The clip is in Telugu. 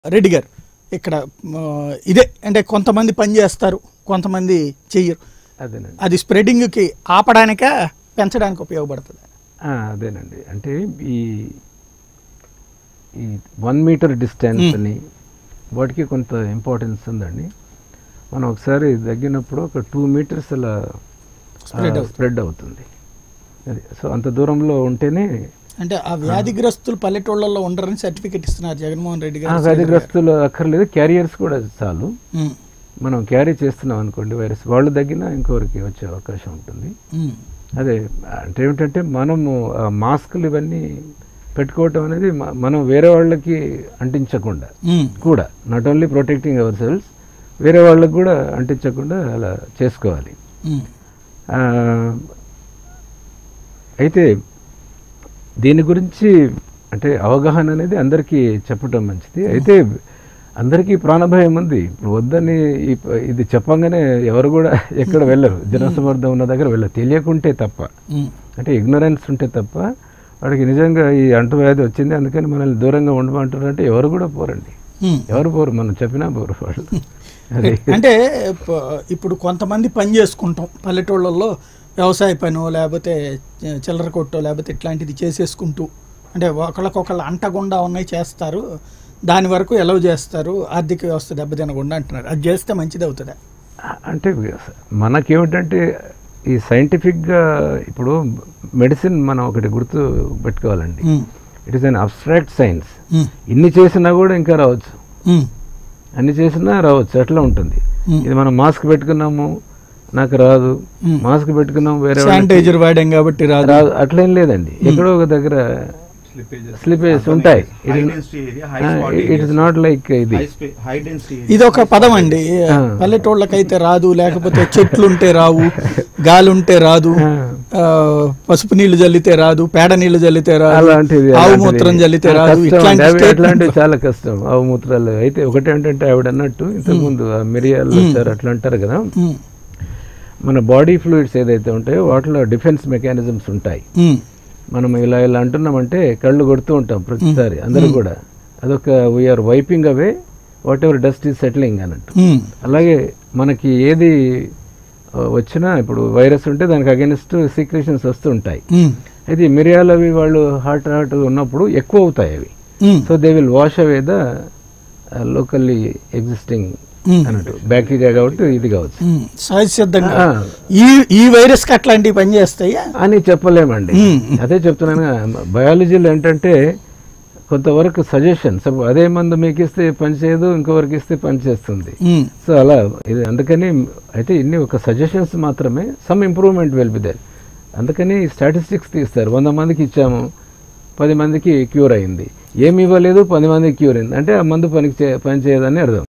రెడ్డి గారు ఇక్కడ ఆ, ఇదే అంటే కొంతమంది పని చేస్తారు కొంతమంది చెయ్యరు అదేనండి అది స్ప్రెడింగ్కి ఆపడానిక పెంచడానికి ఉపయోగపడుతుంది ఆ, అదేనండి అంటే ఈ ఈ వన్ మీటర్ డిస్టెన్స్ మ్మ్. అని వాటికి కొంత ఇంపార్టెన్స్ ఉందండి మనం ఒకసారి తగ్గినప్పుడు ఒక టూ మీటర్స్ అలా Spread అవుతుంది. స్ప్రెడ్ అవుతుంది అది సో అంత దూరంలో ఉంటేనే అంటే ఆ వ్యాధిగ్రస్తులు పల్లెటూళ్ళలో ఉండరని సర్టిఫికెట్ ఇస్తున్నారు జగన్మోహన్ రెడ్డి ఆ గారు వ్యాధిగ్రస్తులు అక్కర్లేదు క్యారియర్స్ కూడా చాలు ఉమ్, మనం క్యారీ చేస్తున్నాం అనుకోండి వైరస్ వాళ్ళు తగ్గినా ఇంకొకరికి వచ్చే అవకాశం ఉంటుంది ఉమ్, అదే అంటే ఏమిటంటే మనము ఆ మాస్కులు ఇవన్నీ పెట్టుకోవటం అనేది మ- మనం వేరే వాళ్ళకి అంటించకుండా ఉమ్, కూడా not only protecting our cells వేరే వాళ్ళకి కూడా అంటించకుండా అలా చేసుకోవాలి ఉమ్, ఆ, అయితే దీని గురించి అంటే అవగాహన అనేది అందరికీ చెప్పటం మంచిది అయితే అందరికీ ప్రాణభయం ఉంది ఇప్పుడు వద్దని ఈ ప- ఇది చెప్పంగానే ఎవరు కూడా ఎక్కడ వెళ్ళరు జనసమర్థం ఉన్న దగ్గర వెళ్ళరు తెలియకుంటే తప్ప ఉమ్, అంటే ఇగ్నరెన్స్ ఉంటే తప్ప వాడికి నిజంగా ఈ అంటువ్యాధి వచ్చింది అందుకని మనల్ని దూరంగా ఉండమంటారు అంటే ఎవరు కూడా పోరండి ఉమ్. ఎవరు పోరు మనం చెప్పినా పోరు వాళ్ళు అది అంటే ప- ఇప్పుడు కొంతమంది పని చేసుకుంటాం పల్లెటూళ్ళల్లో వ్యవసాయ పనో లేకపోతే చిల్లర కొట్టో లేకపోతే ఇట్లాంటిది చేసేసుకుంటూ అంటే ఒకళ్ళకొకళ్ళు అంటకుండా ఉన్నాయి చేస్తారు దాని వరకు ఎలవ్ చేస్తారు ఆర్థిక వ్యవస్థ దెబ్బతినకుండా అంటున్నారు అది చేస్తే మంచిది అవుతుందా అంటే మనకేమిటంటే ఈ సైంటిఫిక్గా ఇప్పుడు మెడిసిన్ మనం ఒకటి గుర్తు పెట్టుకోవాలండి um, it is an abstract science um, ఇన్ని చేసినా కూడా ఇంకా రావచ్చు ఉమ్, అన్ని చేసినా రావచ్చు అట్లా ఉంటుంది ఉమ్. ఇది మనం మాస్క్ పెట్టుకున్నాము నాకు రాదు మ్మ్. మాస్క్ పెట్టుకున్నాం వేరే వాళ్ళకి శానిటైజర్ వాడాం కాబట్టి రాదు రాదు అట్లేం లేదండి ఎక్కడో ఒక దగ్గర స్లిపేజెస్ ఉంటాయి ఇట్ ఇస్ నాట్ లైక్ ఇది ఇది ఒక పదం అండి ఆ. పల్లెటూళ్ళకైతే రాదు లేకపోతే చెట్లు ఉంటే రావు గాలి ఉంటే రాదు ఆ. ఆ, పసుపు నీళ్లు జల్లితే రాదు పేడ నీళ్లు జల్లితే రాదు అలాంటిది ఆవు అలాంటిది. మూత్రం జల్లితే చాలా రాదు కష్టం ఇట్లాంటి అండి. అవి statement- అట్లాంటివి చాలా కష్టం ఆవు మూత్రాలు అయితే ఒకటేంటంటే ఆవిడ అన్నట్టు ఇంతకుముందు ఆ మిరియాలు వచ్చారు అట్లా అంటారు కదా ఉమ్, మన బాడీ ఫ్లూయిడ్స్ ఏదైతే ఉంటాయో వాటిలో డిఫెన్స్ మెకానిజమ్స్ ఉంటాయి ఉమ్, మనం ఇలా ఇలా అంటున్నామంటే కళ్ళు కొడుతూ ఉంటాం ప్రతిసారి అందరూ కూడా అదొక we're wiping away whatever dust is settling అన్నట్టు ఉమ్, అలాగే మనకి ఏది ఆ, వచ్చినా ఇప్పుడు వైరస్ ఉంటే దానికి అగెనిస్ట్ సీక్రేషన్స్ వస్తూ ఉంటాయి ఉమ్, అయితే ఈ మిరియాలు అవి వాళ్ళు హాట్ హాట్ ఉన్నప్పుడు ఎక్కువ అవుతాయి అవి um, so they will wash away the locally existing um, అన్నట్టు బ్యాక్టీరియా కాబట్టి ఇది కావచ్చు ఉమ్, సహజ సిద్ధంగా ఆ. ఈ ఈ వైరస్ కి అట్లాంటివి పని చేస్తాయా అని చెప్పలేమండి మ్మ్. అదే చెప్తున్నాను బయాలజీలో ఏంటంటే కొంతవరకు సజెషన్ అదే మందు మీకు ఇస్తే పని చేయదు ఇంకొకరికి ఇస్తే పని చేస్తుంది ఉమ్, సో అలా ఇది అందుకని అయితే ఇన్ని ఒక సజెషన్స్ మాత్రమే some improvement will be there అందుకని స్టాటిస్టిక్స్ తీస్తారు వంద మందికి ఇచ్చాము పది మందికి క్యూర్ అయింది ఏమి ఇవ్వలేదు పది మందికి క్యూర్ అయింది అంటే ఆ మందు పనికి చే పని చేయదని అర్థం